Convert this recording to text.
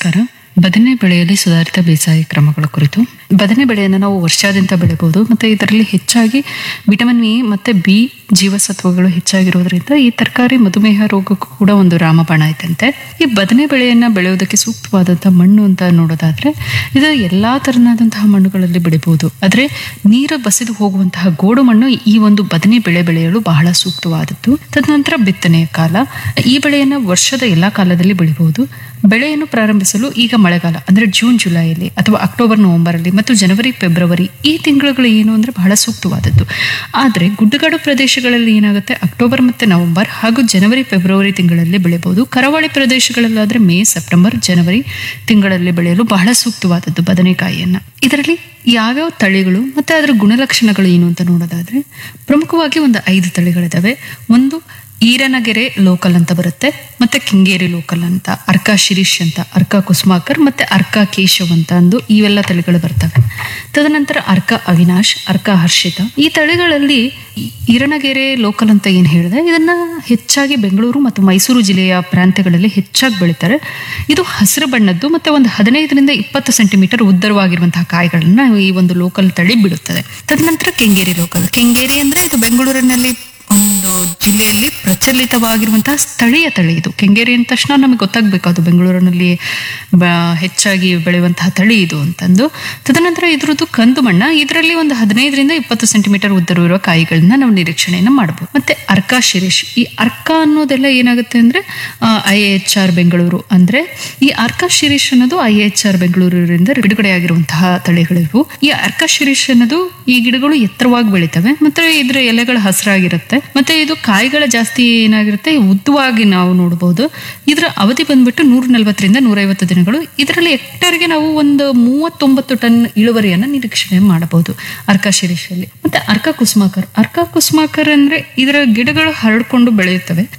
ನಮಸ್ಕಾರ ಬದನೆ ಬೆಳೆಯಲ್ಲಿ ಸುಧಾರಿತ ಬೇಸಾಯ ಕ್ರಮಗಳ ಕುರಿತು ಬದನೆ ಬೆಳೆಯನ್ನು ನಾವು ವರ್ಷಾದ್ಯಂತ ಬೆಳೆಬಹುದು ಮತ್ತೆ ಇದರಲ್ಲಿ ಹೆಚ್ಚಾಗಿ ವಿಟಮಿನ್ ಎ ಮತ್ತೆ ಬಿ ಜೀವಸತ್ವಗಳು ಹೆಚ್ಚಾಗಿರೋದ್ರಿಂದ ಈ ತರಕಾರಿ ಮಧುಮೇಹ ರೋಗಕ್ಕೂ ಕೂಡ ಒಂದು ರಾಮಬಾಣ ಐತಂತೆ ಈ ಬದನೆ ಬೆಳೆಯನ್ನ ಬೆಳೆಯೋದಕ್ಕೆ ಸೂಕ್ತವಾದಂತಹ ಮಣ್ಣು ಅಂತ ನೋಡೋದಾದ್ರೆ ಇದು ಎಲ್ಲಾ ತರನಾದಂತಹ ಮಣ್ಣುಗಳಲ್ಲಿ ಬೆಳಿಬಹುದು ಆದ್ರೆ ನೀರು ಬಸಿದು ಹೋಗುವಂತಹ ಗೋಡು ಮಣ್ಣು ಈ ಒಂದು ಬದನೆ ಬೆಳೆ ಬೆಳೆಯಲು ಬಹಳ ಸೂಕ್ತವಾದದ್ದು ತದನಂತರ ಬಿತ್ತನೆಯ ಕಾಲ ಈ ಬೆಳೆಯನ್ನ ವರ್ಷದ ಎಲ್ಲಾ ಕಾಲದಲ್ಲಿ ಬೆಳಿಬಹುದು ಬೆಳೆಯನ್ನು ಪ್ರಾರಂಭಿಸಲು ಈಗ ಮಳೆಗಾಲ ಅಂದ್ರೆ ಜೂನ್ ಜುಲೈಯಲ್ಲಿ ಅಥವಾ ಅಕ್ಟೋಬರ್ ನವೆಂಬರ್ ಅಲ್ಲಿ ಮತ್ತು ಜನವರಿ ಫೆಬ್ರವರಿ ಈ ತಿಂಗಳುಗಳು ಏನು ಅಂದ್ರೆ ಬಹಳ ಸೂಕ್ತವಾದದ್ದು ಆದ್ರೆ ಗುಡ್ಡಗಾಡು ಪ್ರದೇಶಗಳಲ್ಲಿ ಏನಾಗುತ್ತೆ ಅಕ್ಟೋಬರ್ ಮತ್ತೆ ನವೆಂಬರ್ ಹಾಗೂ ಜನವರಿ ಫೆಬ್ರವರಿ ತಿಂಗಳಲ್ಲಿ ಬೆಳೆಯಬಹುದು ಕರಾವಳಿ ಪ್ರದೇಶಗಳಲ್ಲಾದ್ರೆ ಮೇ ಸೆಪ್ಟೆಂಬರ್ ಜನವರಿ ತಿಂಗಳಲ್ಲಿ ಬೆಳೆಯಲು ಬಹಳ ಸೂಕ್ತವಾದದ್ದು ಬದನೆಕಾಯಿಯನ್ನ ಇದರಲ್ಲಿ ಯಾವ್ಯಾವ ತಳಿಗಳು ಮತ್ತೆ ಅದರ ಗುಣಲಕ್ಷಣಗಳು ಏನು ಅಂತ ನೋಡೋದಾದ್ರೆ ಪ್ರಮುಖವಾಗಿ ಒಂದು ಐದು ತಳಿಗಳಿದಾವೆ ಒಂದು ಈರನಗೆರೆ ಲೋಕಲ್ ಅಂತ ಬರುತ್ತೆ ಮತ್ತೆ ಕೆಂಗೇರಿ ಲೋಕಲ್ ಅಂತ ಅರ್ಕಾ ಶಿರೀಶ್ ಅಂತ ಅರ್ಕಾ ಕುಸುಮಾಕರ್ ಮತ್ತೆ ಅರ್ಕಾ ಕೇಶವ್ ಅಂತ ಅಂದು ಇವೆಲ್ಲ ತಳಿಗಳು ಬರ್ತವೆ ತದನಂತರ ಅರ್ಕಾ ಅವಿನಾಶ್ ಅರ್ಕಾ ಹರ್ಷಿತ ಈ ತಳಿಗಳಲ್ಲಿ ಈ ಈರನಗೆರೆ ಲೋಕಲ್ ಅಂತ ಏನು ಹೇಳಿದೆ ಇದನ್ನ ಹೆಚ್ಚಾಗಿ ಬೆಂಗಳೂರು ಮತ್ತು ಮೈಸೂರು ಜಿಲ್ಲೆಯ ಪ್ರಾಂತ್ಯಗಳಲ್ಲಿ ಹೆಚ್ಚಾಗಿ ಬೆಳೀತಾರೆ ಇದು ಹಸಿರು ಬಣ್ಣದ್ದು ಮತ್ತೆ ಒಂದು ಹದಿನೈದರಿಂದ ಇಪ್ಪತ್ತು ಸೆಂಟಿಮೀಟರ್ ಉದ್ದರವಾಗಿರುವಂತಹ ಕಾಯಿಗಳನ್ನ ಈ ಒಂದು ಲೋಕಲ್ ತಳಿ ಬಿಡುತ್ತದೆ ತದನಂತರ ಕೆಂಗೇರಿ ಲೋಕಲ್ ಕೆಂಗೇರಿ ಅಂದ್ರೆ ಇದು ಬೆಂಗಳೂರಿನಲ್ಲಿ ಒಂದು ಜಿಲ್ಲೆಯಲ್ಲಿ ಪ್ರಚಲಿತವಾಗಿರುವಂತಹ ಸ್ಥಳೀಯ ತಳಿ ಇದು ಕೆಂಗೇರಿ ಅಂದ ತಕ್ಷಣ ನಮಗೆ ಗೊತ್ತಾಗಬೇಕು ಅದು ಬೆಂಗಳೂರಿನಲ್ಲಿ ಬ- ಹೆಚ್ಚಾಗಿ ಬೆಳೆಯುವಂತಹ ತಳಿ ಇದು ಅಂತಂದು ತದನಂತರ ಇದ್ರದ್ದು ಕಂದು ಮಣ್ಣ ಇದರಲ್ಲಿ ಒಂದು ಹದಿನೈದರಿಂದ ಇಪ್ಪತ್ತು ಸೆಂಟಿಮೀಟರ್ ಉದ್ದವಿರುವ ಕಾಯಿಗಳನ್ನ ನಾವು ನಿರೀಕ್ಷಣೆಯನ್ನ ಮಾಡಬಹುದು ಮತ್ತೆ ಅರ್ಕಾ ಶಿರೀಶ್ ಈ ಅರ್ಕಾ ಅನ್ನೋದೆಲ್ಲ ಏನಾಗುತ್ತೆ ಅಂದ್ರೆ ಐ ಎಚ್ ಆರ್ ಬೆಂಗಳೂರು ಅಂದ್ರೆ ಈ ಅರ್ಕಾ ಶಿರೀಶ್ ಅನ್ನೋದು ಐ ಎಚ್ ಆರ್ ಬೆಂಗಳೂರಿನಿಂದ ಬಿಡುಗಡೆಯಾಗಿರುವಂತಹ ತಳಿಗಳಿವು ಈ ಅರ್ಕಾ ಶಿರೀಶ್ ಅನ್ನೋದು ಈ ಗಿಡಗಳು ಎತ್ತರವಾಗಿ ಬೆಳಿತವೆ ಮತ್ತೆ ಇದರ ಎಲೆಗಳು ಹಸಿರಾಗಿರುತ್ತೆ ಮತ್ತೆ ಇದು ಕಾಯಿಗಳ ಜಾಸ್ತಿ ಏನಾಗಿರುತ್ತೆ ಉದ್ದವಾಗಿ ನಾವು ನೋಡಬಹುದು ಇದರ ಅವಧಿ ಬಂದ್ಬಿಟ್ಟು ನೂರ ನಲವತ್ತರಿಂದ ನೂರೈವತ್ತು ದಿನಗಳು ಇದರಲ್ಲಿ ಹೆಕ್ಟರ್ಗೆ ನಾವು ಒಂದು ಮೂವತ್ತೊಂಬತ್ತು ಟನ್ ಇಳುವರಿಯನ್ನ ನಿರೀಕ್ಷಣೆ ಮಾಡಬಹುದು ಅರ್ಕಾ ಶಿರೀಷಲ್ಲಿ ಮತ್ತೆ ಅರ್ಕಾ ಕುಸುಮಾಕರ್ ಅರ್ಕಾ ಕುಸುಮಾಕರ್ ಅಂದ್ರೆ ಇದರ ಗಿಡಗಳು ಹರಡ್ಕೊಂಡು ಬೆಳೆಯುತ್ತವೆ